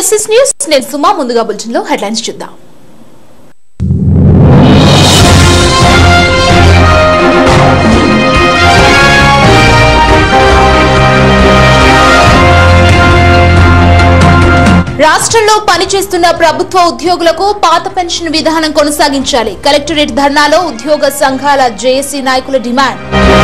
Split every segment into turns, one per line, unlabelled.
overseas news నేను సుమా ముందుగా bulletin లో హెడ్లైన్స్ చూద్దాం రాష్ట్రంలో పనిచేస్తున్న ప్రభుత్వ ఉద్యోగులకు పాత పెన్షన్ విధానం కొనసాగించాలి కలెక్టరేట్ ధర్నాలో ఉద్యోగ సంఘాల జేఏసీ నాయకుల డిమాండ్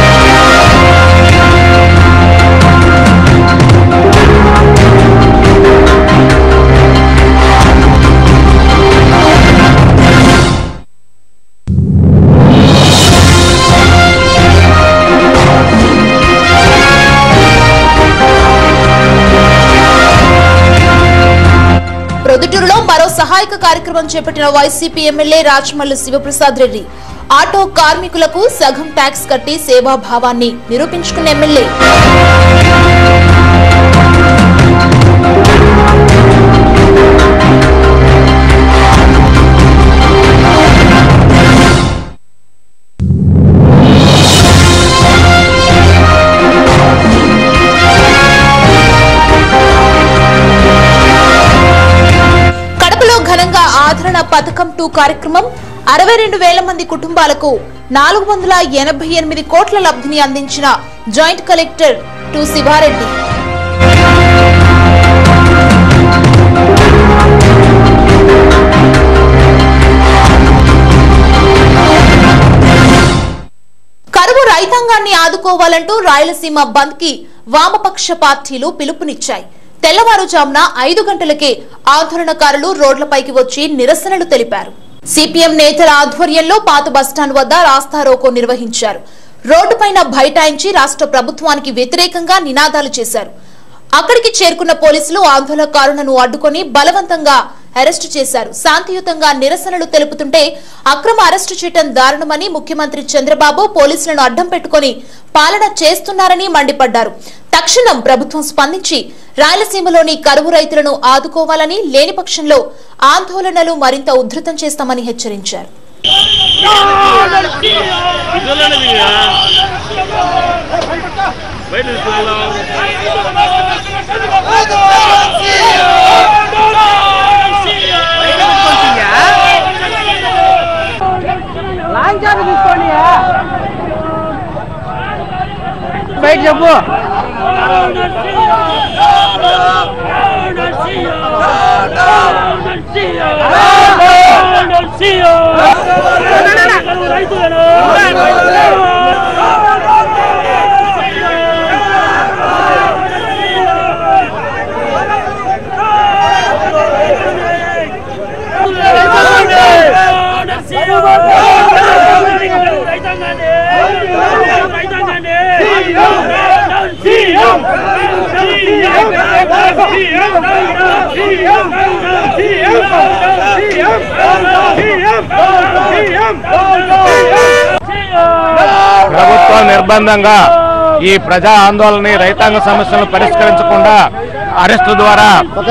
ప్రొద్దుటూరులో మరో సహాయక కార్యక్రమం చేపట్టిన వైసీపీ ఎమ్మెల్యే రాజమల్లు శివప్రసాద్ రెడ్డి ఆటో కార్మికులకు సగం ట్యాక్స్ కట్టి సేవాభావాన్ని నిరూపించుకున్న ఎమ్మెల్యే కడపలో ఘనంగా ఆదరణ పథకం టూ కార్యక్రమం అరవై రెండు వేల మంది కుటుంబాలకు నాలుగు వందల ఎనభై ఎనిమిది కోట్ల లబ్ధిని అందించిన జాయింట్ కలెక్టర్ టు శివారెడ్డి కరువు రైతాంగాన్ని ఆదుకోవాలంటూ రాయలసీమ బంద్ కి వామపక్ష పార్టీలు పిలుపునిచ్చాయి తెల్లవారుజామున ఐదు గంటలకే ఆందోళనకారులు రోడ్లపైకి వచ్చి నిరసనలు తెలిపారు సిపిఎం నేతల ఆధ్వర్యంలో పాత బస్టాండ్ వద్ద రాస్తారోకో నిర్వహించారు రోడ్డుపైన బైఠాయించి రాష్ట్ర ప్రభుత్వానికి వ్యతిరేకంగా నినాదాలు చేశారు అక్కడికి చేరుకున్న పోలీసులు ఆందోళనకారులను అడ్డుకొని బలవంతంగా అరెస్టు చేశారు శాంతియుతంగా నిరసనలు తెలుపుతుంటే అక్రమ అరెస్టు చేయడం దారుణమని ముఖ్యమంత్రి చంద్రబాబు పోలీసులను అడ్డం పెట్టుకొని పాలన చేస్తున్నారని మండిపడ్డారు తక్షణం ప్రభుత్వం స్పందించి రాయలసీమలోని కరువు రైతులను ఆదుకోవాలని లేని పక్షంలో ఆందోళనలు మరింత ఉధృతం చేస్తామని హెచ్చరించారు
బయట తీసుకెళ్దాం
లాంఛాలు తీసుకోండి బయట చెప్పు
ప్రభుత్వం నిర్బంధంగా ఈ ప్రజా ఆందోళన రైతాంగ సమస్యలను పరిష్కరించకుండా అరెస్టు ద్వారా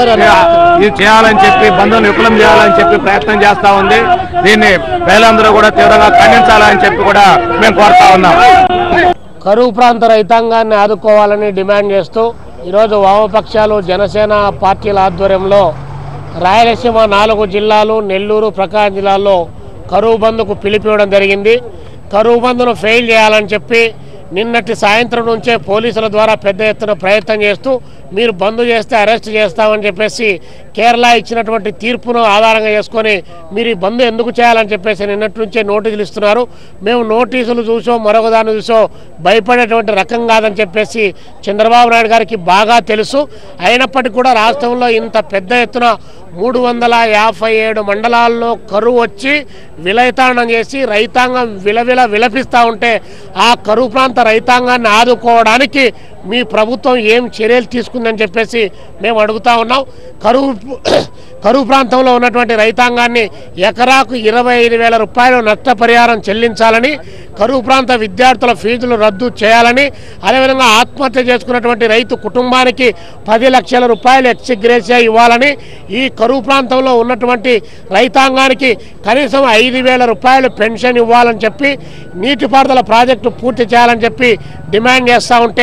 ఇది చేయాలని చెప్పి బంధువులు విఫలం చేయాలని చెప్పి ప్రయత్నం చేస్తా ఉంది దీన్ని ప్రజలందరూ కూడా తీవ్రంగా ఖండించాలని చెప్పి కూడా మేము కోరుతా ఉన్నాం
కరువు ప్రాంత రైతాంగాన్ని ఆదుకోవాలని డిమాండ్ చేస్తూ ఈరోజు వామపక్షాలు జనసేన పార్టీల ఆధ్వర్యంలో రాయలసీమ నాలుగు జిల్లాలు నెల్లూరు ప్రకాశం జిల్లాల్లో కరువు బంద్కు పిలిపివ్వడం జరిగింది కరువు బంద్ను ఫెయిల్ చేయాలని చెప్పి నిన్నటి సాయంత్రం నుంచే పోలీసుల ద్వారా పెద్ద ఎత్తున ప్రయత్నం చేస్తూ మీరు బంద్ చేస్తే అరెస్ట్ చేస్తామని చెప్పేసి కేరళ ఇచ్చినటువంటి తీర్పును ఆధారంగా చేసుకొని మీరు ఈ బంద్ ఎందుకు చేయాలని చెప్పేసి నిన్నటి నుంచే నోటీసులు ఇస్తున్నారు మేము నోటీసులు చూసో మరొకదాన్ని చూసో భయపడేటువంటి రకం కాదని చెప్పేసి చంద్రబాబు నాయుడు గారికి బాగా తెలుసు అయినప్పటికీ కూడా రాష్ట్రంలో ఇంత పెద్ద ఎత్తున మూడు వందల యాభై ఏడు మండలాల్లో కరువు వచ్చి విలయతాండం చేసి రైతాంగం విలవిల విలపిస్తూ ఉంటే ఆ కరువు ప్రాంత రైతాంగాన్ని ఆదుకోవడానికి మీ ప్రభుత్వం ఏం చర్యలు తీసుకుందని చెప్పేసి మేము అడుగుతా ఉన్నాం కరువు కరువు ప్రాంతంలో ఉన్నటువంటి రైతాంగాన్ని ఎకరాకు ఇరవై ఐదు వేల రూపాయలు నష్టపరిహారం చెల్లించాలని కరువు ప్రాంత విద్యార్థుల ఫీజులు రద్దు చేయాలని అదేవిధంగా ఆత్మహత్య చేసుకున్నటువంటి రైతు కుటుంబానికి పది లక్షల రూపాయలు ఎక్స్గ్రేసియా ఇవ్వాలని ఈ కరువు ప్రాంతంలో ఉన్నటువంటి రైతాంగానికి కనీసం ఐదు వేల రూపాయలు పెన్షన్ ఇవ్వాలని చెప్పి నీటిపారుదల ప్రాజెక్టు పూర్తి చేయాలని చెప్పి డిమాండ్ చేస్తూ ఉంటే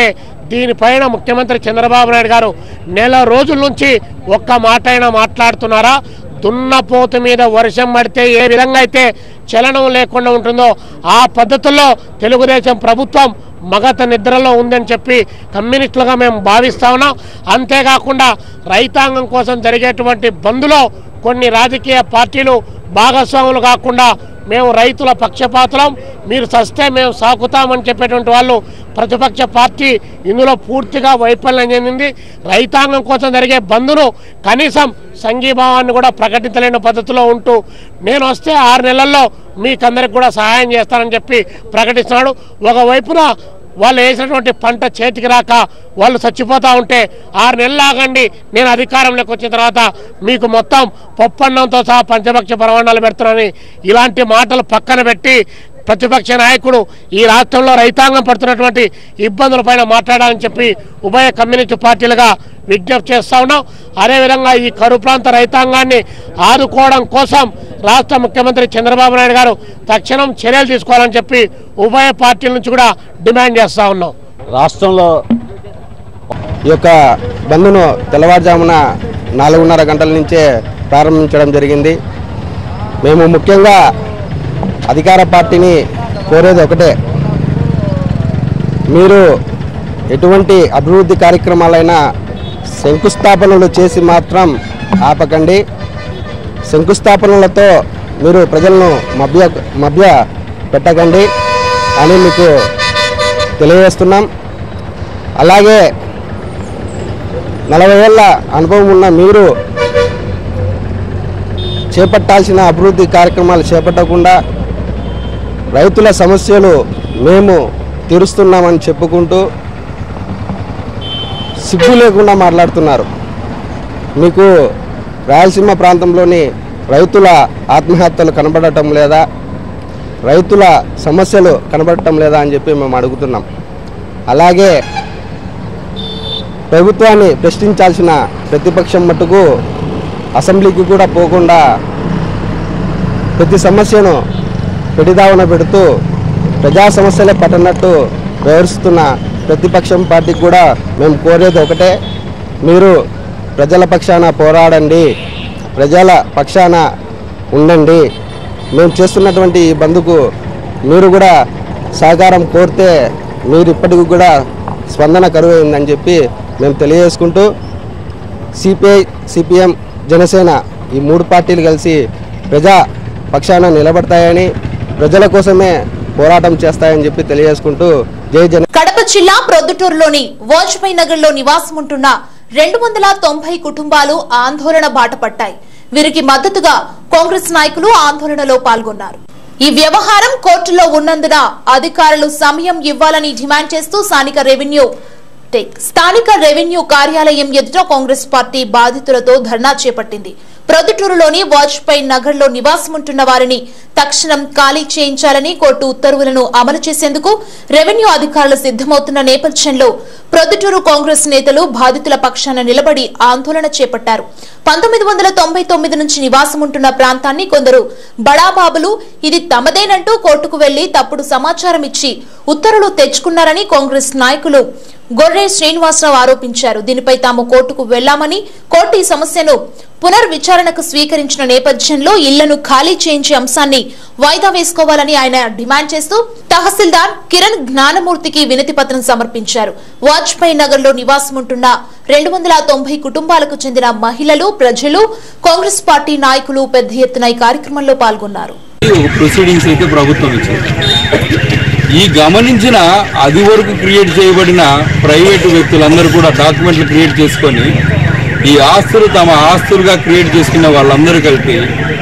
దీనిపైన ముఖ్యమంత్రి చంద్రబాబు నాయుడు గారు నెల రోజుల నుంచి ఒక్క మాట అయినా మాట్లాడుతున్నారా దున్నపోతు మీద వర్షం పడితే ఏ విధంగా అయితే చలనం లేకుండా ఉంటుందో ఆ పద్ధతుల్లో తెలుగుదేశం ప్రభుత్వం మగత నిద్రలో ఉందని చెప్పి కమ్యూనిస్టులుగా మేము భావిస్తా ఉన్నాం అంతేకాకుండా రైతాంగం కోసం జరిగేటువంటి బంద్లో కొన్ని రాజకీయ పార్టీలు భాగస్వాములు కాకుండా మేము రైతుల పక్షపాతులం మీరు సస్తే మేము సాకుతామని చెప్పేటువంటి వాళ్ళు ప్రతిపక్ష పార్టీ ఇందులో పూర్తిగా వైఫల్యం చెందింది రైతాంగం కోసం జరిగే బంద్ను కనీసం సంఘీభావాన్ని కూడా ప్రకటించలేని పద్ధతిలో ఉంటూ నేను వస్తే ఆరు నెలల్లో మీకందరికి కూడా సహాయం చేస్తానని చెప్పి ప్రకటిస్తున్నాడు ఒకవైపున వాళ్ళు వేసినటువంటి పంట చేతికి రాక వాళ్ళు చచ్చిపోతా ఉంటే ఆరు నెలలు ఆగండి నేను అధికారంలోకి వచ్చిన తర్వాత మీకు మొత్తం పప్పన్నంతో సహా పంచపక్ష ప్రమాణాలు పెడుతున్నానని ఇలాంటి మాటలు పక్కన పెట్టి ప్రతిపక్ష నాయకుడు ఈ రాష్ట్రంలో రైతాంగం పడుతున్నటువంటి ఇబ్బందులపైన మాట్లాడాలని చెప్పి ఉభయ కమ్యూనిస్టు పార్టీలుగా విజ్ఞప్తి చేస్తా ఉన్నాం అదేవిధంగా ఈ కరువు ప్రాంత రైతాంగాన్ని ఆదుకోవడం కోసం రాష్ట్ర ముఖ్యమంత్రి చంద్రబాబు నాయుడు గారు తక్షణం చర్యలు తీసుకోవాలని చెప్పి ఉభయ పార్టీల నుంచి కూడా డిమాండ్ చేస్తా ఉన్నాం
రాష్ట్రంలో ఈ యొక్క బంద్ను తెల్లవారుజామున నాలుగున్నర గంటల నుంచే ప్రారంభించడం జరిగింది మేము ముఖ్యంగా అధికార పార్టీని కోరేది ఒకటే మీరు ఎటువంటి అభివృద్ధి కార్యక్రమాలైనా శంకుస్థాపనలు చేసి మాత్రం ఆపకండి శంకుస్థాపనలతో మీరు ప్రజలను మభ్య మభ్య పెట్టకండి అని మీకు తెలియజేస్తున్నాం అలాగే నలభై ఏళ్ళ అనుభవం ఉన్న మీరు చేపట్టాల్సిన అభివృద్ధి కార్యక్రమాలు చేపట్టకుండా రైతుల సమస్యలు మేము తీరుస్తున్నామని చెప్పుకుంటూ సిగ్గు లేకుండా మాట్లాడుతున్నారు మీకు రాయలసీమ ప్రాంతంలోని రైతుల ఆత్మహత్యలు కనబడటం లేదా రైతుల సమస్యలు కనబడటం లేదా అని చెప్పి మేము అడుగుతున్నాం అలాగే ప్రభుత్వాన్ని ప్రశ్నించాల్సిన ప్రతిపక్షం మట్టుకు అసెంబ్లీకి కూడా పోకుండా ప్రతి సమస్యను పెడిదావన పెడుతూ ప్రజా సమస్యలే పట్టనట్టు వ్యవహరిస్తున్న ప్రతిపక్షం పార్టీకి కూడా మేము కోరేది ఒకటే మీరు ప్రజల పక్షాన పోరాడండి ప్రజల పక్షాన ఉండండి మేము చేస్తున్నటువంటి ఈ బంధుకు మీరు కూడా సహకారం కోరితే మీరు ఇప్పటికి కూడా స్పందన కరువైందని చెప్పి మేము తెలియజేసుకుంటూ సిపిఐ సిపిఎం జనసేన ఈ మూడు పార్టీలు కలిసి ప్రజా పక్షాన నిలబడతాయని ప్రజల కోసమే పోరాటం చేస్తాయని చెప్పి తెలియజేసుకుంటూ జై జన
కడప జిల్లా ప్రొద్దుటూరులోని వాజ్పేయి నగర్ లో నివాసం ఉంటున్న రెండు వందల తొంభై కుటుంబాలు ఆందోళన బాట పట్టాయి వీరికి మద్దతుగా కాంగ్రెస్ నాయకులు ఆందోళనలో పాల్గొన్నారు ఈ వ్యవహారం కోర్టులో ఉన్నందున అధికారులు సమయం ఇవ్వాలని డిమాండ్ చేస్తూ స్థానిక రెవెన్యూ టెక్ స్థానిక రెవెన్యూ కార్యాలయం ఎదుట కాంగ్రెస్ పార్టీ బాధితులతో ధర్నా చేపట్టింది ప్రొద్దుటూరులోని వాజ్పేయి నగర్ లో నివాసముంటున్న వారిని తక్షణం ఖాళీ చేయించాలని కోర్టు ఉత్తర్వులను అమలు చేసేందుకు రెవెన్యూ అధికారులు సిద్దమవుతున్న నేపథ్యంలో ప్రొద్దుటూరు కాంగ్రెస్ నేతలు బాధితుల పక్షాన నిలబడి ఆందోళన చేపట్టారు పంతొమ్మిది వందల తొంభై తొమ్మిది నుంచి నివాసముంటున్న ప్రాంతాన్ని కొందరు బడాబాబులు ఇది తమదేనంటూ కోర్టుకు వెళ్లి తప్పుడు సమాచారం ఇచ్చి ఉత్తర్వులు తెచ్చుకున్నారని కాంగ్రెస్ నాయకులు గొర్రె శ్రీనివాసరావు ఆరోపించారు దీనిపై తాము కోర్టుకు వెళ్లామని కోర్టు ఈ సమస్యను పునర్విచారణకు స్వీకరించిన నేపథ్యంలో ఇళ్లను ఖాళీ చేయించే అంశాన్ని వాయిదా వేసుకోవాలని ఆయన డిమాండ్ చేస్తూ తహసీల్దార్ కిరణ్ జ్ఞానమూర్తికి వినతి పత్రం సమర్పించారు వాజ్పేయి నగర్ లో నివాసముంటున్న రెండు వందల తొంభై కుటుంబాలకు చెందిన మహిళలు ప్రజలు కాంగ్రెస్ పార్టీ నాయకులు పెద్ద ఎత్తున ఈ కార్యక్రమంలో పాల్గొన్నారు
ఒక ప్రొసీడింగ్స్ అయితే ప్రభుత్వం ఇచ్చింది ఈ గమనించిన అది వరకు క్రియేట్ చేయబడిన ప్రైవేటు వ్యక్తులందరూ కూడా డాక్యుమెంట్లు క్రియేట్ చేసుకొని ఈ ఆస్తులు తమ ఆస్తులుగా క్రియేట్ చేసుకున్న వాళ్ళందరూ కలిపి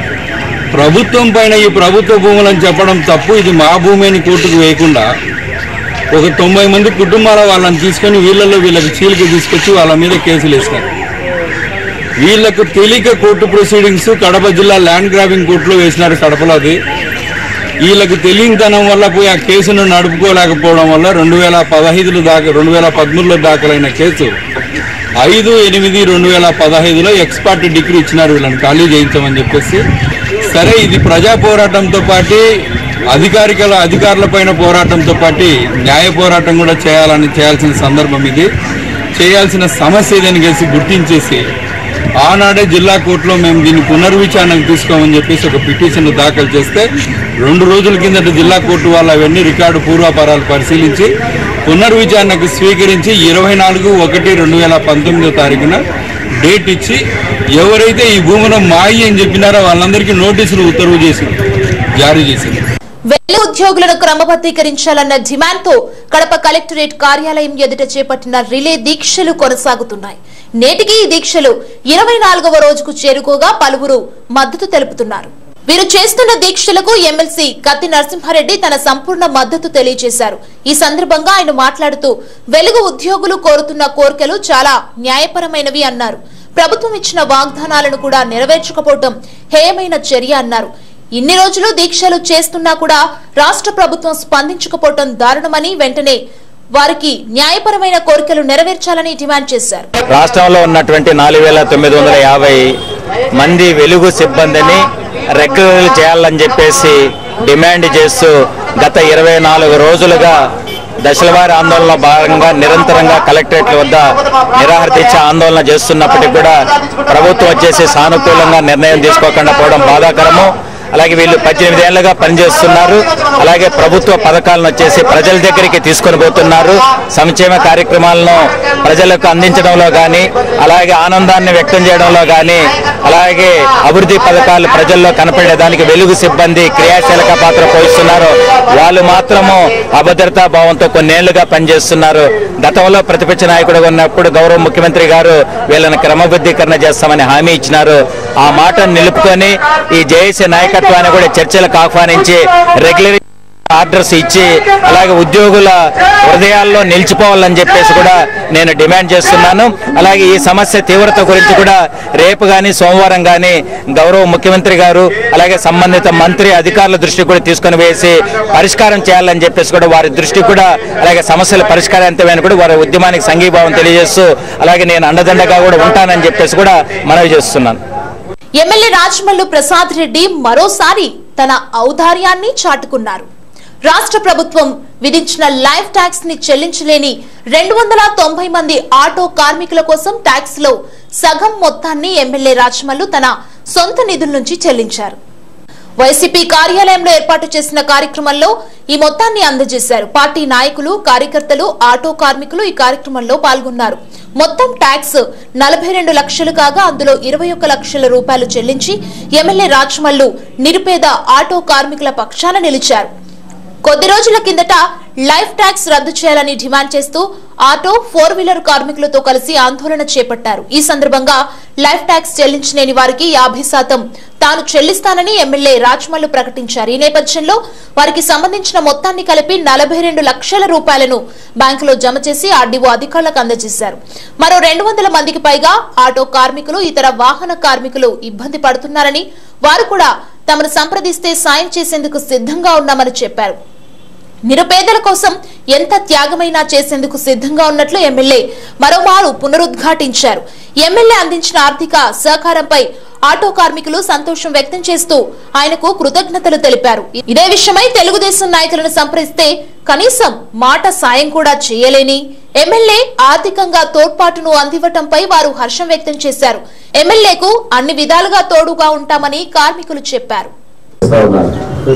ప్రభుత్వం పైన ఈ ప్రభుత్వ భూములని చెప్పడం తప్పు ఇది మా భూమి అని కోర్టుకు వేయకుండా ఒక తొంభై మంది కుటుంబాల వాళ్ళని తీసుకొని వీళ్ళలో వీళ్ళకి చీలిక తీసుకొచ్చి వాళ్ళ మీద కేసులు వేసినారు వీళ్లకు తెలియక కోర్టు ప్రొసీడింగ్స్ కడప జిల్లా ల్యాండ్ గ్రాబింగ్ కోర్టులో వేసినారు కడపలో అది వీళ్ళకు తెలియనితనం వల్ల పోయి ఆ కేసును నడుపుకోలేకపోవడం వల్ల రెండు వేల పదహైదులో దాకా రెండు వేల పదమూడులో దాఖలైన కేసు ఐదు ఎనిమిది రెండు వేల పదహైదులో ఎక్స్పర్ట్ డిగ్రీ ఇచ్చినారు వీళ్ళని ఖాళీ చేయించమని చెప్పేసి సరే ఇది ప్రజా పోరాటంతో పాటు అధికారిక అధికారులపైన పోరాటంతో పాటు న్యాయ పోరాటం కూడా చేయాలని చేయాల్సిన సందర్భం ఇది చేయాల్సిన సమస్య ఇదని కలిసి గుర్తించేసి ఆనాడే జిల్లా కోర్టులో మేము దీన్ని పునర్విచారణకు తీసుకోమని చెప్పేసి ఒక పిటిషన్ దాఖలు చేస్తే రెండు రోజుల కిందట జిల్లా కోర్టు వాళ్ళు అవన్నీ రికార్డు పూర్వాపరాలు పరిశీలించి పునర్విచారణకు స్వీకరించి ఇరవై నాలుగు ఒకటి రెండు వేల పంతొమ్మిదో తారీఖున డేట్ ఇచ్చి ఎవరైతే ఈ భూమును మాయి అని చెప్పినారో వాళ్ళందరికీ నోటీసులు ఉత్తర్వు చేసింది జారీ చేసింది
వెల్లు ఉద్యోగులను క్రమబద్ధీకరించాలన్న డిమాండ్ తో కడప కలెక్టరేట్ కార్యాలయం ఎదుట చేపట్టిన రిలే దీక్షలు కొనసాగుతున్నాయి నేటికి ఈ దీక్షలు ఇరవై నాలుగవ రోజుకు చేరుకోగా పలువురు మద్దతు తెలుపుతున్నారు వీరు చేస్తున్న దీక్షలకు ఎమ్మెల్సీ కత్తి నరసింహారెడ్డి తన సంపూర్ణ మద్దతు తెలియజేశారు ఈ సందర్భంగా ఆయన మాట్లాడుతూ వెలుగు ఉద్యోగులు కోరుతున్న కోరికలు చాలా న్యాయపరమైనవి అన్నారు ప్రభుత్వం ఇచ్చిన వాగ్దానాలను కూడా నెరవేర్చకపోవడం హేయమైన చర్య అన్నారు ఇన్ని రోజులు దీక్షలు చేస్తున్నా కూడా రాష్ట్ర ప్రభుత్వం స్పందించకపోవడం దారుణమని వెంటనే వారికి న్యాయపరమైన కోరికలు నెరవేర్చాలని డిమాండ్ చేశారు
రాష్ట్రంలో ఉన్నటువంటి నాలుగు వేల తొమ్మిది వందల యాభై మంది వెలుగు సిబ్బందిని రెగ్యులర్ చేయాలని చెప్పేసి డిమాండ్ చేస్తూ గత ఇరవై నాలుగు రోజులుగా దశలవారి ఆందోళనలో భాగంగా నిరంతరంగా కలెక్టరేట్ల వద్ద నిరాహార దీక్ష ఆందోళన చేస్తున్నప్పటికీ కూడా ప్రభుత్వం వచ్చేసి సానుకూలంగా నిర్ణయం తీసుకోకుండా పోవడం బాధాకరము అలాగే వీళ్ళు పద్దెనిమిది ఏళ్లుగా పనిచేస్తున్నారు అలాగే ప్రభుత్వ పథకాలను వచ్చేసి ప్రజల దగ్గరికి తీసుకొని పోతున్నారు సంక్షేమ కార్యక్రమాలను ప్రజలకు అందించడంలో కానీ అలాగే ఆనందాన్ని వ్యక్తం చేయడంలో కానీ అలాగే అభివృద్ధి పథకాలు ప్రజల్లో కనపడేదానికి వెలుగు సిబ్బంది క్రియాశీలక పాత్ర పోషిస్తున్నారు వాళ్ళు మాత్రము అభద్రతా భావంతో కొన్నేళ్లుగా పనిచేస్తున్నారు గతంలో ప్రతిపక్ష నాయకుడుగా ఉన్నప్పుడు గౌరవ ముఖ్యమంత్రి గారు వీళ్ళని క్రమబద్ధీకరణ చేస్తామని హామీ ఇచ్చినారు ఆ మాటను నిలుపుకొని ఈ జేఏసీ నాయకత్వాన్ని కూడా చర్చలకు ఆహ్వానించి రెగ్యులర్ ఆర్డర్స్ ఇచ్చి అలాగే ఉద్యోగుల హృదయాల్లో నిలిచిపోవాలని చెప్పేసి కూడా నేను డిమాండ్ చేస్తున్నాను అలాగే ఈ సమస్య తీవ్రత గురించి కూడా రేపు కానీ సోమవారం కానీ గౌరవ ముఖ్యమంత్రి గారు అలాగే సంబంధిత మంత్రి అధికారుల దృష్టికి కూడా తీసుకొని వేసి పరిష్కారం చేయాలని చెప్పేసి కూడా వారి దృష్టికి కూడా అలాగే సమస్యల పరిష్కారాంతమైన కూడా వారి ఉద్యమానికి సంఘీభావం తెలియజేస్తూ అలాగే నేను అండదండగా కూడా ఉంటానని చెప్పేసి కూడా మనవి చేస్తున్నాను
ఎమ్మెల్యే రాజమల్లు ప్రసాద్ రెడ్డి మరోసారి తన ఔదార్యాన్ని చాటుకున్నారు రాష్ట్ర ప్రభుత్వం విధించిన లైఫ్ ట్యాక్స్ ని చెల్లించలేని రెండు వందల తొంభై మంది ఆటో కార్మికుల కోసం ట్యాక్స్ లో సగం మొత్తాన్ని ఎమ్మెల్యే రాజమల్లు తన సొంత నిధుల నుంచి చెల్లించారు వైసీపీ కార్యాలయంలో ఏర్పాటు చేసిన కార్యక్రమంలో ఈ మొత్తాన్ని అందజేశారు పార్టీ నాయకులు కార్యకర్తలు ఆటో కార్మికులు ఈ కార్యక్రమంలో పాల్గొన్నారు మొత్తం ట్యాక్స్ నలభై రెండు లక్షలు కాగా అందులో ఇరవై ఒక్క లక్షల రూపాయలు చెల్లించి ఎమ్మెల్యే రాజమల్లు నిరుపేద ఆటో కార్మికుల పక్షాన నిలిచారు కొద్ది రోజుల కిందట లైఫ్ ట్యాక్స్ రద్దు చేయాలని డిమాండ్ చేస్తూ ఆటో ఫోర్ వీలర్ కార్మికులతో కలిసి ఆందోళన చేపట్టారు ఈ సందర్భంగా లైఫ్ ట్యాక్స్ చెల్లించలేని వారికి యాభై శాతం తాను చెల్లిస్తానని ఎమ్మెల్యే రాజమల్లు ప్రకటించారు ఈ నేపథ్యంలో వారికి సంబంధించిన మొత్తాన్ని కలిపి నలభై రెండు లక్షల రూపాయలను బ్యాంకులో జమ చేసి ఆర్డీఓ అధికారులకు అందజేశారు మరో రెండు వందల మందికి పైగా ఆటో కార్మికులు ఇతర వాహన కార్మికులు ఇబ్బంది పడుతున్నారని వారు కూడా తమను సంప్రదిస్తే సాయం చేసేందుకు సిద్ధంగా ఉన్నామని చెప్పారు నిరుపేదల కోసం ఎంత త్యాగమైనా చేసేందుకు సిద్ధంగా ఉన్నట్లు ఎమ్మెల్యే మరోమారు పునరుద్ఘాటించారు ఎమ్మెల్యే అందించిన ఆర్థిక సహకారంపై ఆటో కార్మికులు సంతోషం వ్యక్తం చేస్తూ ఆయనకు కృతజ్ఞతలు తెలిపారు ఇదే విషయమై తెలుగుదేశం నాయకులను సంప్రదిస్తే కనీసం మాట సాయం కూడా చేయలేని ఎమ్మెల్యే ఆర్థికంగా తోడ్పాటును అందివ్వటంపై వారు హర్షం వ్యక్తం చేశారు ఎమ్మెల్యేకు అన్ని విధాలుగా తోడుగా ఉంటామని కార్మికులు చెప్పారు
చేస్తా ఉన్నారు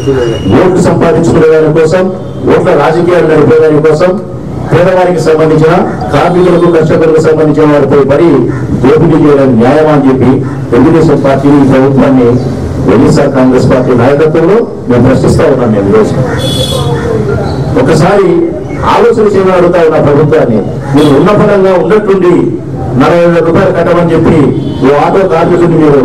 ఓట్లు సంపాదించుకునే దాని కోసం ఓట్ల రాజకీయాలు నడిపే దాని కోసం పేదవారికి సంబంధించిన కార్మికులకు కర్షకులకు సంబంధించిన వారిపై పడి దోపిడీ చేయడం న్యాయమా అని చెప్పి తెలుగుదేశం పార్టీ ఈ ప్రభుత్వాన్ని వైఎస్ఆర్ కాంగ్రెస్ పార్టీ నాయకత్వంలో మేము ప్రశ్నిస్తా ఉన్నాం నేను ఈరోజు ఒకసారి ఆలోచన చేయమని అడుగుతా ఉన్న ప్రభుత్వాన్ని మీరు ఉన్న పరంగా ఉన్నట్టుండి నలభై వేల రూపాయలు కట్టమని చెప్పి ఓ ఆటో కార్మికుడిని మీరు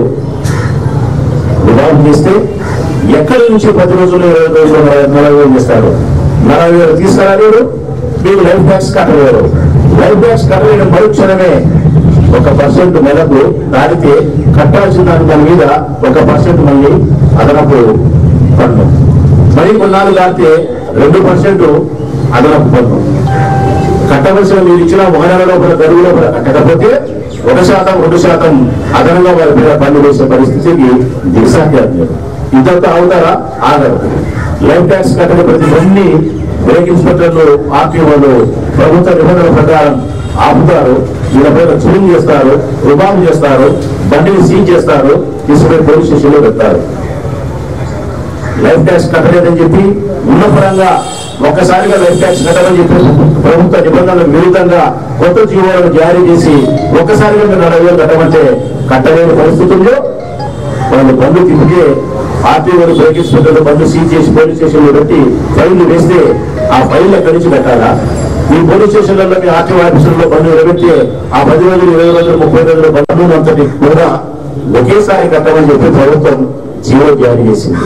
వివాహం చేస్తే ఎక్కడి నుంచి పది రోజులు ఇరవై రోజులు నలభై వేలు చేస్తారు నలభై వేలు తీసుకురాలేరు మీకు లైఫ్ ట్యాక్స్ కట్టలేరు లైఫ్ ట్యాక్స్ కట్టలేని మరుక్షణమే ఒక పర్సెంట్ నెలకు దాటితే కట్టాల్సిన దాని దాని మీద ఒక పర్సెంట్ మళ్ళీ అదనపు పన్ను మరి కొన్నాళ్ళు దాటితే రెండు పర్సెంట్ అదనపు పన్ను కట్టవలసిన మీరు ఇచ్చిన ఒక నెల లోపల గడువు లోపల కట్టకపోతే ఒక శాతం రెండు శాతం అదనంగా వారి మీద పన్ను వేసే పరిస్థితికి దిగసాధ్యం ఇదంతా అవుతారా ఆగరు లైఫ్ ట్యాక్స్ కట్టిన ప్రతి బండి బ్రేక్ ఇన్స్పెక్టర్లు ఆర్టీఓలు ప్రభుత్వ నిబంధనల ప్రకారం ఆపుతారు వీళ్ళ పైన చూడింగ్ చేస్తారు రుబాబు చేస్తారు బండిని సీజ్ చేస్తారు తీసుకుని పోలీస్ స్టేషన్లో పెడతారు లైఫ్ ట్యాక్స్ కట్టలేదని చెప్పి ఉన్న పరంగా ఒక్కసారిగా లైఫ్ ట్యాక్స్ కట్టాలని చెప్పి ప్రభుత్వ నిబంధనలకు విరుద్ధంగా కొత్త జీవోలను జారీ చేసి ఒక్కసారిగా మీరు నలభై వేలు కట్టమంటే కట్టలేని పరిస్థితి ఉందో వాళ్ళు బండ్లు తిప్పితే ఆర్టీఓలు బ్రేక్ ఇన్స్పెక్టర్లు బండ్లు సీజ్ చేసి పోలీస్ స్టేషన్లో పెట్టి ఫైళ్లు వేస్తే ఆ ఫైల్ ఎక్కడి నుంచి కట్టాలా ఈ పోలీస్ స్టేషన్లలో మీ ఆర్టీఓ ఆఫీసుల్లో బండ్లు నిలబెట్టి ఆ పది రోజులు ఇరవై రోజులు ముప్పై రోజులు బండ్లు అంతటి కూడా ఒకేసారి కట్టమని చెప్పి ప్రభుత్వం జీవో జారీ చేసింది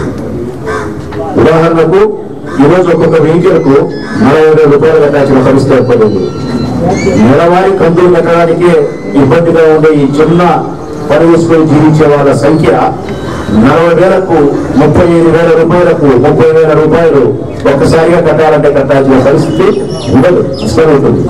ఉదాహరణకు ఈరోజు ఒక్కొక్క వెహికల్ కు నలభై వేల రూపాయలు కట్టాల్సిన పరిస్థితి ఏర్పడింది నెలవారీ కంతులు కట్టడానికే ఇబ్బందిగా ఉండే ఈ చిన్న పని వేసుకొని జీవించే వాళ్ళ సంఖ్య నలభై వేలకు ముప్పై ఐదు వేల రూపాయలకు ముప్పై వేల రూపాయలు ఒక్కసారిగా కట్టాలంటే కట్టాల్సిన పరిస్థితి ఉండదు ఇష్టమవుతుంది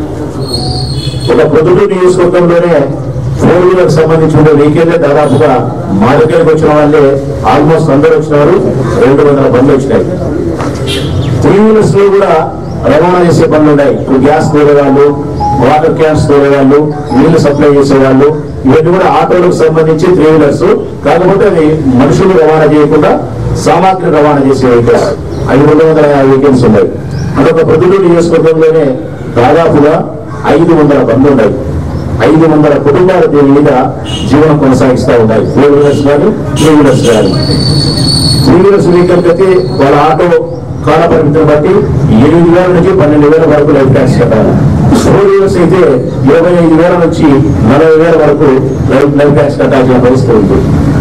ఒక పొద్దుటూరు నియోజకవర్గంలోనే ఫోర్ వీలర్ సంబంధించి ఉండే వెహికల్ దాదాపుగా మా దగ్గరకు వచ్చిన వాళ్ళే ఆల్మోస్ట్ అందరూ వచ్చినారు రెండు వందల బండ్లు వచ్చినాయి త్రీ వీలర్స్ లో కూడా రవాణా చేసే పనులు ఉన్నాయి ఇప్పుడు గ్యాస్ తోలేవాళ్ళు వాటర్ క్యాన్స్ తోలేవాళ్ళు నీళ్లు సప్లై చేసేవాళ్ళు ఇవన్నీ కూడా ఆటోలకు సంబంధించి త్రీ వీలర్స్ కాకపోతే అది మనుషులు రవాణా చేయకుండా సామాగ్రి రవాణా చేసే వెహికల్స్ ఐదు రెండు వందల యాభై వెహికల్స్ ఉన్నాయి అదొక ప్రతిదీ నియోజకవర్గంలోనే దాదాపుగా ఐదు వందల బండ్లు ఉన్నాయి ఐదు వందల కుటుంబాలు దీని మీద జీవనం కొనసాగిస్తూ ఉన్నాయి ఫోర్ వీలర్స్ కానీ త్రీ వీలర్స్ కానీ త్రీ వీలర్స్ వెహికల్ అయితే వాళ్ళ ఆటో కాల పరిమితిని బట్టి ఎనిమిది వేల నుంచి పన్నెండు వేల వరకు లైఫ్ ట్యాక్స్ కట్టాలి ఫోర్ వీలర్స్ అయితే ఇరవై ఐదు వేల నుంచి నలభై వేల వరకు లైఫ్ లైఫ్ ట్యాక్స్ కట్టాల్సిన పరిస్థితి ఉంది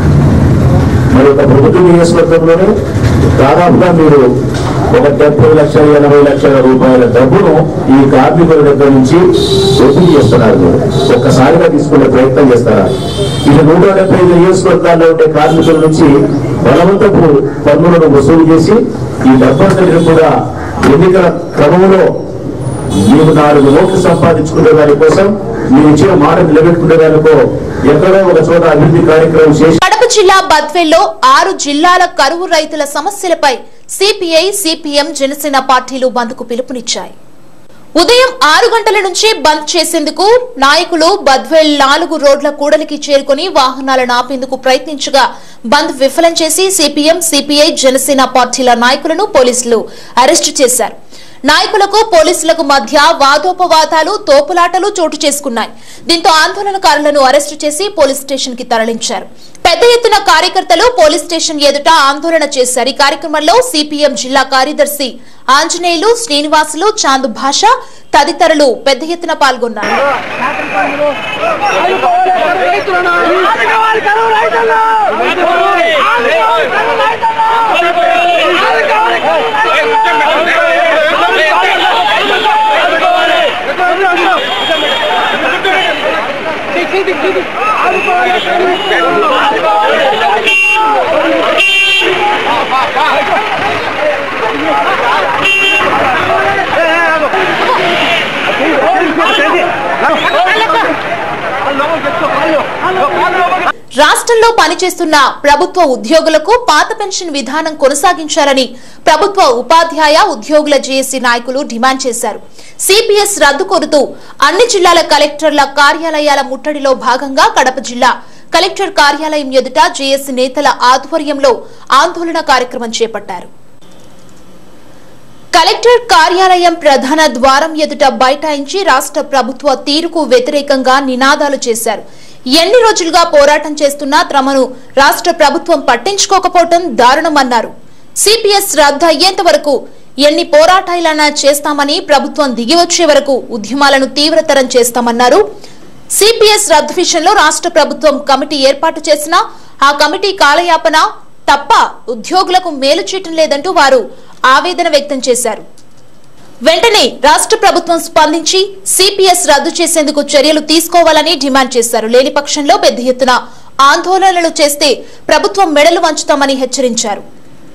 మరి ఒక ప్రభుత్వ నియోజకవర్గంలోనే దాదాపుగా మీరు ఒక డెబ్బై లక్షల ఎనభై లక్షల రూపాయల డబ్బును ఈ కార్మికుల దగ్గర నుంచి వసూలు చేస్తున్నారు మీరు ఒక్కసారిగా తీసుకునే ప్రయత్నం చేస్తారా ఇది నూట డెబ్బై ఐదు నియోజకవర్గాల్లో ఉండే కార్మికుల నుంచి బలవంతపు పన్నులను వసూలు చేసి ఈ డబ్బంతటిని కూడా ఎన్నికల క్రమంలో మీరు నాలుగు ఓట్లు సంపాదించుకునే దాని కోసం మీరు ఇచ్చిన మాట నిలబెట్టుకునే దానికో ఎక్కడో ఒక చోట అభివృద్ధి కార్యక్రమం చేసి
కడప జిల్లా బద్వేల్లో ఆరు జిల్లాల కరువు రైతుల సమస్యలపై సిపిఐ సిపిఎం జనసేన పార్టీలు బంద్కు పిలుపునిచ్చాయి ఉదయం ఆరు గంటల నుంచి బంద్ చేసేందుకు నాయకులు బద్వేల్ నాలుగు రోడ్ల కూడలికి చేరుకుని వాహనాలను ఆపేందుకు ప్రయత్నించగా బంద్ విఫలం చేసి సిపిఎం సిపిఐ జనసేన పార్టీల నాయకులను పోలీసులు అరెస్టు చేశారు నాయకులకు పోలీసులకు మధ్య వాదోపవాదాలు తోపులాటలు చోటు చేసుకున్నాయి దీంతో ఆందోళనకారులను అరెస్టు చేసి పోలీస్ స్టేషన్ కి తరలించారు పెద్ద ఎత్తున కార్యకర్తలు పోలీస్ స్టేషన్ ఎదుట ఆందోళన చేశారు ఈ కార్యక్రమంలో సిపిఎం జిల్లా కార్యదర్శి ఆంజనేయులు శ్రీనివాసులు చాందు భాష తదితరులు పెద్ద ఎత్తున పాల్గొన్నారు రాష్ట్రంలో పనిచేస్తున్న ప్రభుత్వ ఉద్యోగులకు పాత పెన్షన్ విధానం కొనసాగించాలని ప్రభుత్వ ఉపాధ్యాయ ఉద్యోగుల జేఏసీ నాయకులు డిమాండ్ చేశారు సిపిఎస్ రద్దు కోరుతూ అన్ని జిల్లాల కలెక్టర్ల కార్యాలయాల ముట్టడిలో భాగంగా కడప జిల్లా కలెక్టర్ కార్యాలయం ఎదుట జేఏసీ నేతల ఆధ్వర్యంలో ఆందోళన కార్యక్రమం చేపట్టారు కలెక్టర్ కార్యాలయం ప్రధాన ద్వారం ఎదుట బైఠాయించి రాష్ట్ర ప్రభుత్వ తీరుకు వ్యతిరేకంగా నినాదాలు చేశారు ఎన్ని రోజులుగా పోరాటం చేస్తున్నా తమను రాష్ట్ర ప్రభుత్వం పట్టించుకోకపోవటం దారుణమన్నారు సిపిఎస్ రద్దు అయ్యేంత వరకు ఎన్ని పోరాటాలైనా చేస్తామని ప్రభుత్వం దిగివచ్చే వరకు ఉద్యమాలను తీవ్రతరం చేస్తామన్నారు సిపిఎస్ రద్దు విషయంలో రాష్ట్ర ప్రభుత్వం కమిటీ ఏర్పాటు చేసినా ఆ కమిటీ కాలయాపన తప్ప ఉద్యోగులకు మేలు చేయటం లేదంటూ వారు ఆవేదన వ్యక్తం చేశారు వెంటనే రాష్ట్ర ప్రభుత్వం స్పందించి సిపిఎస్ రద్దు చేసేందుకు చర్యలు తీసుకోవాలని డిమాండ్ చేశారు లేని పక్షంలో పెద్ద ఎత్తున ఆందోళనలు చేస్తే ప్రభుత్వం మెడలు వంచుతామని హెచ్చరించారు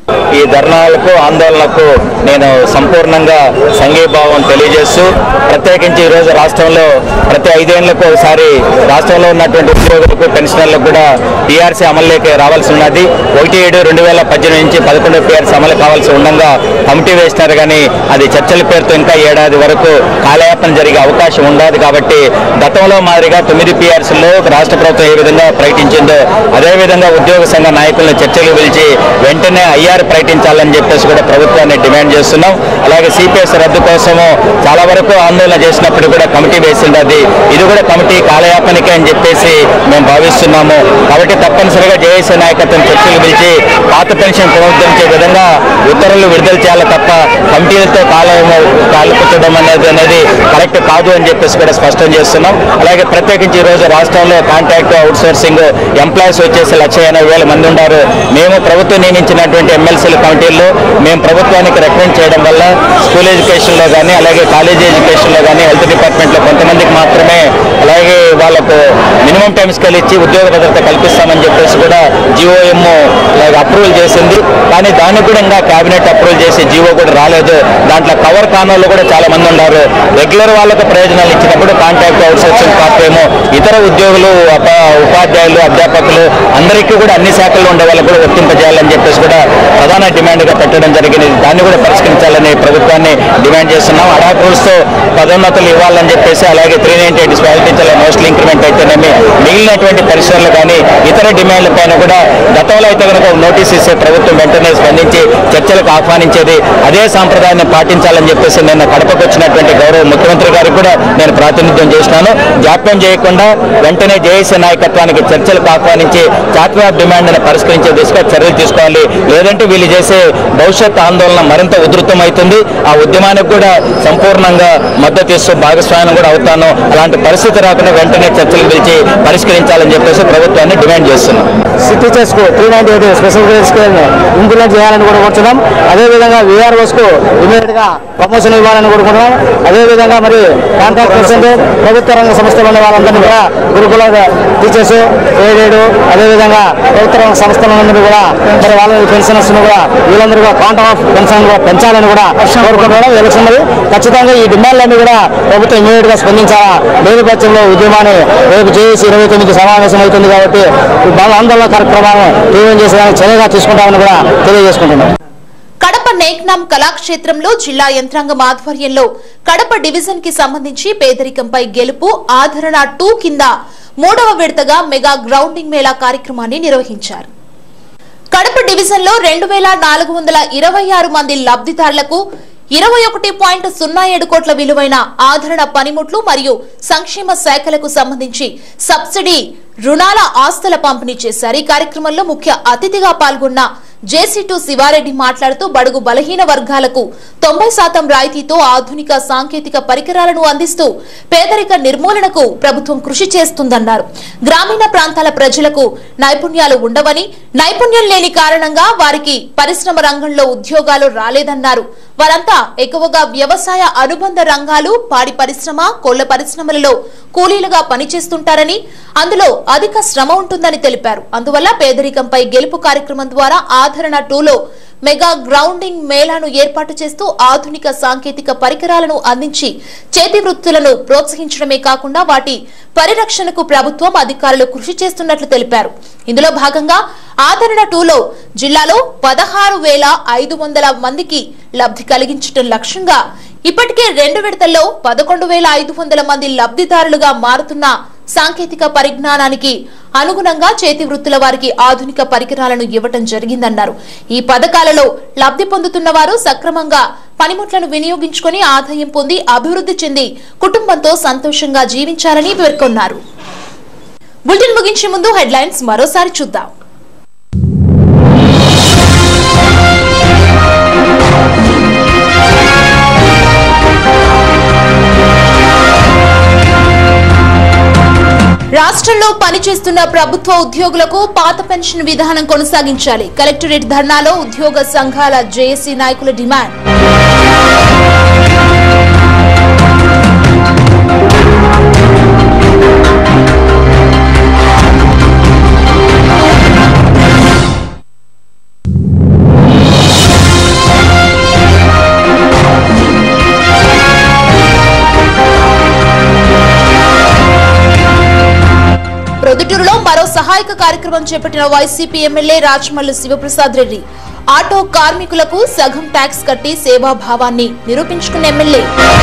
ఈ ధర్నాలకు ఆందోళనకు నేను సంపూర్ణంగా సంఘీభావం తెలియజేస్తూ ప్రత్యేకించి ఈరోజు రాష్ట్రంలో ప్రతి ఐదేళ్లకు ఒకసారి రాష్ట్రంలో ఉన్నటువంటి ఉద్యోగులకు పెన్షనర్లకు కూడా పీఆర్సీ అమల్లోకి రావాల్సి ఉన్నది ఒకటి ఏడు రెండు వేల పద్దెనిమిది నుంచి పదకొండు పీఆర్సీ అమలు కావాల్సి ఉండగా కమిటీ వేసినారు కానీ అది చర్చల పేరుతో ఇంకా ఏడాది వరకు కాలయాపన జరిగే అవకాశం ఉండదు కాబట్టి గతంలో మాదిరిగా తొమ్మిది పీఆర్సీలో రాష్ట్ర ప్రభుత్వం ఏ విధంగా ప్రకటించిందో అదేవిధంగా ఉద్యోగ సంఘ నాయకులను చర్చలు పిలిచి వెంటనే ఐఆర్ ప్రకటించాలని చెప్పేసి కూడా ప్రభుత్వాన్ని డిమాండ్ చేస్తున్నాం అలాగే సిపిఎస్ రద్దు కోసము చాలా వరకు ఆందోళన చేసినప్పుడు కూడా కమిటీ వేసింది ఇది కూడా కమిటీ కాలయాపనికే అని చెప్పేసి మేము భావిస్తున్నాము కాబట్టి తప్పనిసరిగా జేఏసీ నాయకత్వం చర్చలు పిలిచి పాత పెన్షన్ పునరుద్ధరించే విధంగా ఉత్తర్వులు విడుదల చేయాలి తప్ప కమిటీలతో కాలం కాల్పుచ్చడం అనేది అనేది కరెక్ట్ కాదు అని చెప్పేసి కూడా స్పష్టం చేస్తున్నాం అలాగే ప్రత్యేకించి ఈ రోజు రాష్ట్రంలో కాంట్రాక్ట్ అవుట్ సోర్సింగ్ ఎంప్లాయీస్ వచ్చేసి లక్ష ఎనభై వేల మంది ఉన్నారు మేము ప్రభుత్వం నియమించినటువంటి ఎమ్మెల్సీల కమిటీల్లో మేము ప్రభుత్వానికి రికమెండ్ చేయడం వల్ల స్కూల్ ఎడ్యుకేషన్లో కానీ అలాగే కాలేజీ ఎడ్యుకేషన్లో కానీ హెల్త్ డిపార్ట్మెంట్లో కొంతమందికి మాత్రమే అలాగే వాళ్ళకు మినిమం టైం స్కేల్ ఇచ్చి ఉద్యోగ భద్రత కల్పిస్తామని చెప్పేసి కూడా జిఓఎం అప్రూవల్ చేసింది కానీ దానికి కూడా ఇంకా కేబినెట్ అప్రూవల్ చేసి జిఓ కూడా రాలేదు దాంట్లో కవర్ కానోళ్ళు కూడా చాలా మంది ఉన్నారు రెగ్యులర్ వాళ్ళకు ప్రయోజనాలు ఇచ్చినప్పుడు కాంట్రాక్ట్ అవుట్ సోర్సింగ్ కాస్ట్ ఏమో ఇతర ఉద్యోగులు అప- ఉపాధ్యాయులు అధ్యాపకులు అందరికీ కూడా అన్ని శాఖల్లో ఉండే వాళ్ళకు కూడా వర్తింపజేయాలని చెప్పేసి కూడా ప్రధాన డిమాండ్గా పెట్టడం జరిగింది దాన్ని కూడా పరిష్కరించాలని ప్రభుత్వాన్ని డిమాండ్ చేస్తున్నాం అడాక్ రూల్స్ తో పదోన్నతులు ఇవ్వాలని చెప్పేసి అలాగే త్రీ నైన్టీ ఎయిట్ స్పాలిటీల మోస్ట్లీ ఇంక్రిమెంట్ అయితేనేమి మిగిలినటువంటి పరిశ్రమలు కానీ ఇతర డిమాండ్ల పైన కూడా గతంలో అయితే కనుక ఒక నోటీస్ ఇస్తే ప్రభుత్వం వెంటనే స్పందించి చర్చలకు ఆహ్వానించేది అదే సాంప్రదాయాన్ని పాటించాలని చెప్పేసి నిన్న కడపకు వచ్చినటువంటి గౌరవ ముఖ్యమంత్రి గారికి కూడా నేను ప్రాతినిధ్యం చేసినాను జాప్యం చేయకుండా వెంటనే జేఏసీ నాయకత్వానికి చర్చలకు ఆహ్వానించి చార్టర్ ఆఫ్ డిమాండ్ ని పరిష్కరించే దిశగా చర్యలు తీసుకోవాలి లేదంటే వీళ్ళు చేసే భవిష్యత్ ఆందోళన మరింత ఉధృతమవుతుంది ఆ ఉద్యమానికి కూడా సంపూర్ణంగా మద్దతు ఇస్తూ భాగస్వామ్యం కూడా అవుతాను అలాంటి పరిస్థితి రాకుండా వెంటనే చర్చలు పిలిచి పరిష్కరించాలని చెప్పేసి ప్రభుత్వాన్ని డిమాండ్ చేస్తున్నాం
టీచర్స్ కు three ninety eight special grade scale implement చేయాలని కూడా కోరుతున్నాం అదేవిధంగా విఆర్ఓస్ కు ఇమీడియట్ గా ప్రమోషన్ ఇవ్వాలని కోరుకుంటున్నాం అదేవిధంగా మరి కాంట్రాక్ట్ పర్సెంట్ ప్రభుత్వ రంగ సంస్థలు ఉన్న వాళ్ళందరినీ కూడా గురుకుల టీచర్స్ ఎయిడెడ్ అదేవిధంగా ప్రభుత్వ రంగ సంస్థలందరూ కూడా మరి వాళ్ళ పెన్షనర్స్ కూడా వీళ్ళందరూ కూడా క్వాంటమ్ ఆఫ్ పెన్షన్ కూడా పెంచాలని కూడా కోరుకుంటున్నాం ఎలక్షన్ మరి ఖచ్చితంగా ఈ డిమాండ్లన్నీ కూడా ప్రభుత్వం ఇమీడియట్ గా స్పందించాలా లేని పక్షంలో ఉద్యమాన్ని రేపు చేసి ఇరవై తొమ్మిది సమావేశం అవుతుంది కాబట్టి ఈ బాల ఆందోళన కార్యక్రమాన్ని తీవ్రం చేసేదానికి చర్యగా తీసుకుంటామని కూడా తెలియజేసుకుంటున్నాం
కడప నేక్నాం కళాక్షేత్రంలో జిల్లా యంత్రాంగం ఆధ్వర్యంలో కడప డివిజన్ కి సంబంధించి పేదరికంపై గెలుపు ఆదరణ టూ కింద మూడవ విడతగా మెగా గ్రౌండింగ్ మేళా కార్యక్రమాన్ని నిర్వహించారు కడప డివిజన్ లో రెండు వేల నాలుగు వందల ఇరవై ఆరు మంది లబ్ధిదారులకు ఇరవై ఒకటి పాయింట్ సున్నా ఏడు కోట్ల విలువైన ఆదరణ పనిముట్లు మరియు సంక్షేమ శాఖలకు సంబంధించి సబ్సిడీ రుణాల ఆస్తుల పంపిణీ చేశారు ఈ కార్యక్రమంలో ముఖ్య అతిథిగా పాల్గొన్న జేసీ టూ శివారెడ్డి మాట్లాడుతూ బడుగు బలహీన వర్గాలకు తొంభై శాతం రాయితీతో ఆధునిక సాంకేతిక పరికరాలను అందిస్తూ పేదరిక నిర్మూలనకు ప్రభుత్వం కృషి చేస్తుందన్నారు గ్రామీణ ప్రాంతాల ప్రజలకు నైపుణ్యాలు ఉండవని నైపుణ్యం లేని కారణంగా వారికి పరిశ్రమ రంగంలో ఉద్యోగాలు రాలేదన్నారు వారంతా ఎక్కువగా వ్యవసాయ అనుబంధ రంగాలు పాడి పరిశ్రమ కోళ్ల పరిశ్రమలలో కూలీలుగా పనిచేస్తుంటారని అందులో అధిక శ్రమ ఉంటుందని తెలిపారు అందువల్ల పేదరికంపై గెలుపు కార్యక్రమం ద్వారా ఆదరణ టూలో మెగా గ్రౌండింగ్ మేళాను ఏర్పాటు చేస్తూ ఆధునిక సాంకేతిక పరికరాలను అందించి చేతి వృత్తులను ప్రోత్సహించడమే కాకుండా వాటి పరిరక్షణకు ప్రభుత్వం అధికారులు కృషి చేస్తున్నట్లు తెలిపారు ఇందులో భాగంగా ఆదరణ టూలో జిల్లాలో పదహారు వేల ఐదు వందల మందికి లబ్ధి కలిగించడం లక్ష్యంగా ఇప్పటికే రెండు విడతల్లో పదకొండు వేల ఐదు వందల మంది లబ్ధిదారులుగా మారుతున్న సాంకేతిక పరిజ్ఞానానికి అనుగుణంగా చేతి వృత్తుల వారికి ఆధునిక పరికరాలను ఇవ్వటం జరిగిందన్నారు ఈ పథకాలలో లబ్ధి పొందుతున్న వారు సక్రమంగా పనిముట్లను వినియోగించుకొని ఆదాయం పొంది అభివృద్ధి చెంది కుటుంబంతో సంతోషంగా జీవించాలని పేర్కొన్నారు బులెటిన్ ముగించే ముందు హెడ్లైన్స్ మరోసారి చూద్దాం రాష్ట్రంలో పనిచేస్తున్న ప్రభుత్వ ఉద్యోగులకు పాత పెన్షన్ విధానం కొనసాగించాలి కలెక్టరేట్ ధర్నాలో ఉద్యోగ సంఘాల జేఏసీ నాయకుల డిమాండ్ కార్యక్రమం చేపట్టిన వైసీపీ ఎమ్మెల్యే రాజమల్లు శివప్రసాద్ రెడ్డి ఆటో కార్మికులకు సగం ట్యాక్స్ కట్టి సేవాభావాన్ని నిరూపించుకున్న ఎమ్మెల్యే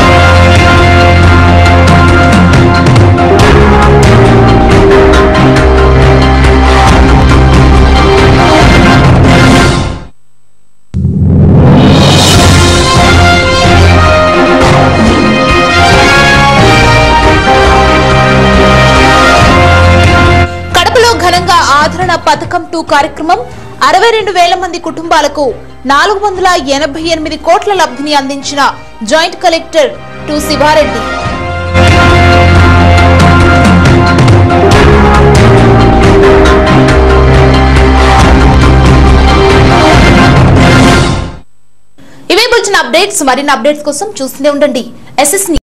కడపలో ఘనంగా ఆదరణ పథకం టూ కార్యక్రమం అరవై రెండు వేల మంది కుటుంబాలకు నాలుగు వందల ఎనభై ఎనిమిది కోట్ల లబ్ధిని అందించిన జాయింట్ కలెక్టర్ టు శివారెడ్డి ఇవే వచ్చిన అప్డేట్స్ మరిన్ని అప్డేట్స్ కోసం చూస్తూనే ఉండండి ఎస్ఎస్